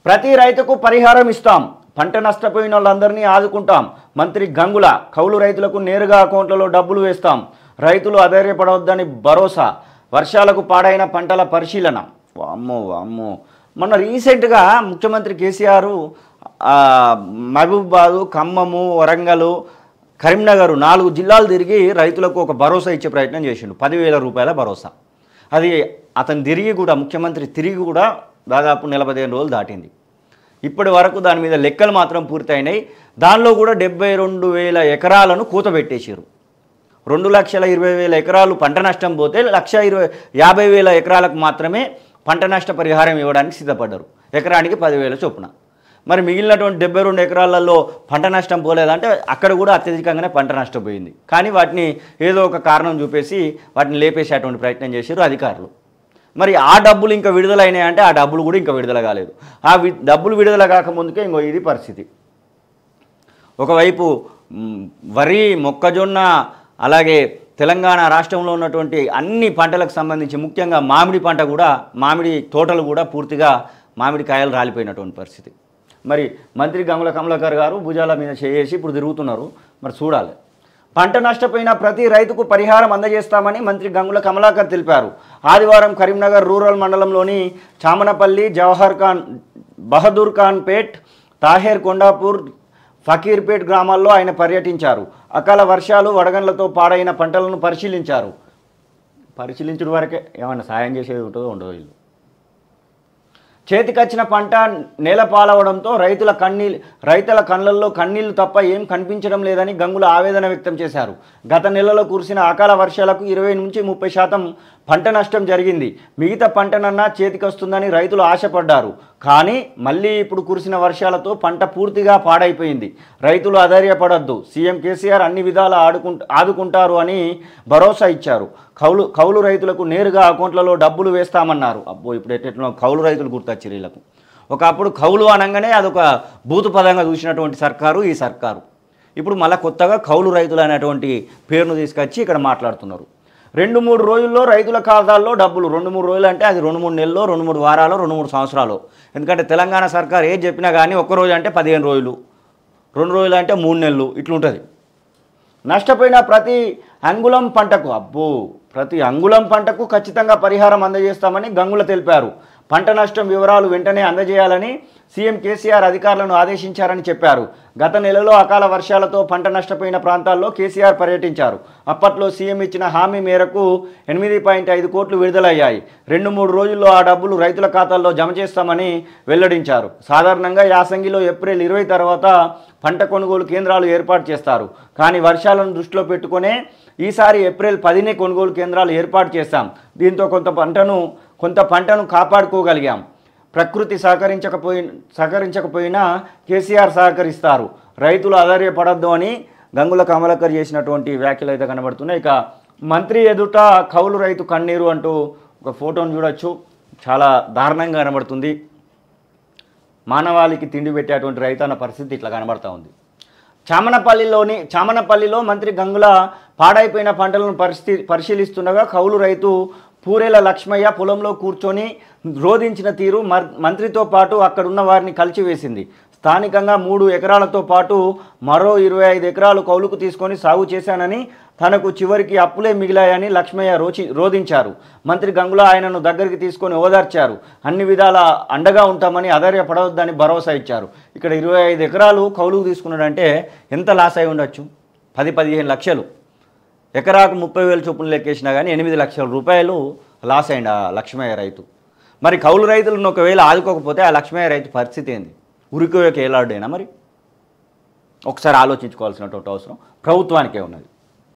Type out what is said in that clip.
ప్రతి రైతుకు పరిహారం ఇస్తాం పంట నష్టపోయిన వాళ్ళందరినీ ఆదుకుంటాం మంత్రి గంగుల కౌలు రైతులకు నేరుగా అకౌంట్లలో డబ్బులు వేస్తాం రైతులు అధైర్యపడవద్దని భరోసా వర్షాలకు పాడైన పంటల పరిశీలన వామ్మో వామ్మో మొన్న రీసెంట్గా ముఖ్యమంత్రి కేసీఆర్ ఆ, మహబూబాబాదు ఖమ్మము వరంగల్ కరీంనగర్ నాలుగు జిల్లాలు తిరిగి రైతులకు ఒక భరోసా ఇచ్చే ప్రయత్నం చేసిండు పదివేల రూపాయల భరోసా అది అతను తిరిగి కూడా ముఖ్యమంత్రి తిరిగి కూడా దాదాపు నెల పదిహేను రోజులు దాటింది ఇప్పటి వరకు దాని మీద లెక్కలు మాత్రం పూర్తయినాయి దానిలో కూడా డెబ్బై రెండు వేల ఎకరాలను కూతబెట్టేసారు రెండు లక్షల ఇరవై వేల ఎకరాలు పంట నష్టం పోతే లక్ష ఇరవై యాభై వేల ఎకరాలకు మాత్రమే పంట నష్ట పరిహారం ఇవ్వడానికి సిద్ధపడ్డారు ఎకరానికి పదివేల చొప్పున మరి మిగిలినటువంటి డెబ్బై రెండు ఎకరాలలో పంట నష్టం పోలేదంటే అక్కడ కూడా అత్యధికంగానే పంట నష్టం పోయింది కానీ వాటిని ఏదో ఒక కారణం చూపేసి వాటిని లేపేసేటువంటి ప్రయత్నం చేశారు అధికారులు మరి ఆ డబ్బులు ఇంకా విడుదల అయినాయంటే ఆ డబ్బులు కూడా ఇంకా విడుదల కాలేదు ఆ వి డబ్బులు విడుదల కాకముందుకే ఇంకో ఇది పరిస్థితి ఒకవైపు మ్, వరి మొక్కజొన్న అలాగే తెలంగాణ రాష్ట్రంలో ఉన్నటువంటి అన్ని పంటలకు సంబంధించి ముఖ్యంగా మామిడి పంట కూడా మామిడి తోటలు కూడా పూర్తిగా మామిడి కాయలు రాలిపోయినటువంటి పరిస్థితి మరి మంత్రి గంగుల కమలాకర్ గారు భుజాల మీద చేసి ఇప్పుడు తిరుగుతున్నారు మరి చూడాలి పంట నష్టపోయిన ప్రతి రైతుకు పరిహారం అందజేస్తామని మంత్రి గంగుల కమలాకర్ తెలిపారు ఆదివారం కరీంనగర్ రూరల్ మండలంలోని చామనపల్లి జవహర్ ఖాన్ బహదూర్ ఖాన్ పేట్ తాహేర్ కొండాపూర్ ఫకీర్పేట్ గ్రామాల్లో ఆయన పర్యటించారు అకాల వర్షాలు వడగండ్లతో పాడైన పంటలను పరిశీలించారు పరిశీలించడం వరకే ఏమైనా సాయం చేసేది ఉంటుందో ఉండదో వీళ్ళు చేతికొచ్చిన పంట నేల పాలవడంతో రైతుల కన్నీళ్ళు రైతుల కళ్ళల్లో కన్నీళ్లు తప్ప ఏం కనిపించడం లేదని గంగుల ఆవేదన వ్యక్తం చేశారు గత నెలలో కురిసిన అకాల వర్షాలకు ఇరవై నుంచి ముప్పై శాతం పంట నష్టం జరిగింది మిగతా పంటనన్నా చేతికొస్తుందని రైతులు ఆశపడ్డారు కానీ మళ్ళీ ఇప్పుడు కురిసిన వర్షాలతో పంట పూర్తిగా పాడైపోయింది రైతులు అధైర్యపడొద్దు సీఎం కేసీఆర్ అన్ని విధాలా ఆడుకుంట ఆదుకుంటారు అని భరోసా ఇచ్చారు కౌలు కౌలు రైతులకు నేరుగా అకౌంట్లలో డబ్బులు వేస్తామన్నారు అబ్బో ఇప్పుడు ఎట్లా కౌలు రైతులు గుర్తొచ్చారు వీళ్ళకు ఒకప్పుడు కౌలు అనగానే అదొక భూతు పదంగా చూసినటువంటి సర్కారు ఈ సర్కారు ఇప్పుడు మళ్ళీ కొత్తగా కౌలు రైతులు అనేటువంటి పేరును తీసుకొచ్చి ఇక్కడ మాట్లాడుతున్నారు రెండు మూడు రోజుల్లో రైతుల ఖాతాల్లో డబ్బులు రెండు మూడు రోజులు అంటే అది రెండు మూడు నెలల్లో రెండు మూడు వారాలు రెండు మూడు సంవత్సరాలు ఎందుకంటే తెలంగాణ సర్కార్ ఏది చెప్పినా కానీ ఒక్క రోజు అంటే పదిహేను రోజులు రెండు రోజులు అంటే మూడు నెలలు ఇట్లుంటుంది నష్టపోయిన ప్రతి అంగుళం పంటకు అబ్బో ప్రతి అంగుళం పంటకు ఖచ్చితంగా పరిహారం అందజేస్తామని గంగుల తెలిపారు పంట నష్టం వివరాలు వెంటనే అందజేయాలని సీఎం కేసీఆర్ అధికారులను ఆదేశించారని చెప్పారు గత నెలలో అకాల వర్షాలతో పంట నష్టపోయిన ప్రాంతాల్లో కేసీఆర్ పర్యటించారు అప్పట్లో సీఎం ఇచ్చిన హామీ మేరకు ఎనిమిది పాయింట్ ఐదు కోట్లు విడుదలయ్యాయి రెండు మూడు రోజుల్లో ఆ డబ్బులు రైతుల ఖాతాల్లో జమ చేస్తామని వెల్లడించారు సాధారణంగా యాసంగిలో ఏప్రిల్ ఇరవై తర్వాత పంట కొనుగోలు కేంద్రాలు ఏర్పాటు చేస్తారు కానీ వర్షాలను దృష్టిలో పెట్టుకునే ఈసారి ఏప్రిల్ పదినే కొనుగోలు కేంద్రాలు ఏర్పాటు చేశాం దీంతో కొంత పంటను కొంత పంటను కాపాడుకోగలిగాం ప్రకృతి సహకరించకపోయి సహకరించకపోయినా కేసీఆర్ సహకరిస్తారు రైతులు ఆధార్యపడద్దు అని గంగుల కమలకర్ చేసినటువంటి వ్యాఖ్యలు అయితే కనబడుతున్నాయి ఇక మంత్రి ఎదుట కౌలు రైతు కన్నీరు అంటూ ఒక ఫోటోను చూడొచ్చు చాలా దారుణంగా కనబడుతుంది మానవాళికి తిండి పెట్టేటువంటి రైతు అన్న పరిస్థితి ఇట్లా కనబడతా ఉంది చామనపల్లిలోని చామనపల్లిలో మంత్రి గంగుల పాడైపోయిన పంటలను పరిస్థితి పరిశీలిస్తుండగా కౌలు రైతు పూరేల లక్ష్మయ్య పొలంలో కూర్చొని రోధించిన తీరు మర్- మంత్రితో పాటు అక్కడున్న వారిని కలిచివేసింది స్థానికంగా మూడు ఎకరాలతో పాటు మరో ఇరవై ఐదు ఎకరాలు కౌలుకు తీసుకొని సాగు చేశానని తనకు చివరికి అప్పులే మిగిలాయని లక్ష్మయ్య రోచి రోధించారు మంత్రి గంగుల ఆయనను దగ్గరికి తీసుకొని ఓదార్చారు అన్ని విధాల అండగా ఉంటామని అధైర్యపడవద్దని భరోసా ఇచ్చారు ఇక్కడ ఇరవై ఐదు ఎకరాలు కౌలుకు తీసుకున్నాడంటే ఎంత లాస్ అయి ఉండొచ్చు పది పదిహేను లక్షలు ఎకరాకు ముప్పై వేలు చొప్పున లెక్కేసినా కానీ ఎనిమిది లక్షల రూపాయలు లాస్ అయింది ఆ లక్ష్మయ్య రైతు మరి కౌలు రైతులను ఒకవేళ ఆదుకోకపోతే ఆ లక్ష్మయ్య రైతు పరిస్థితి ఏంది ఉరికోయక ఏలాడేనా మరి ఒకసారి ఆలోచించుకోవాల్సినటువంటి అవసరం ప్రభుత్వానికే ఉన్నది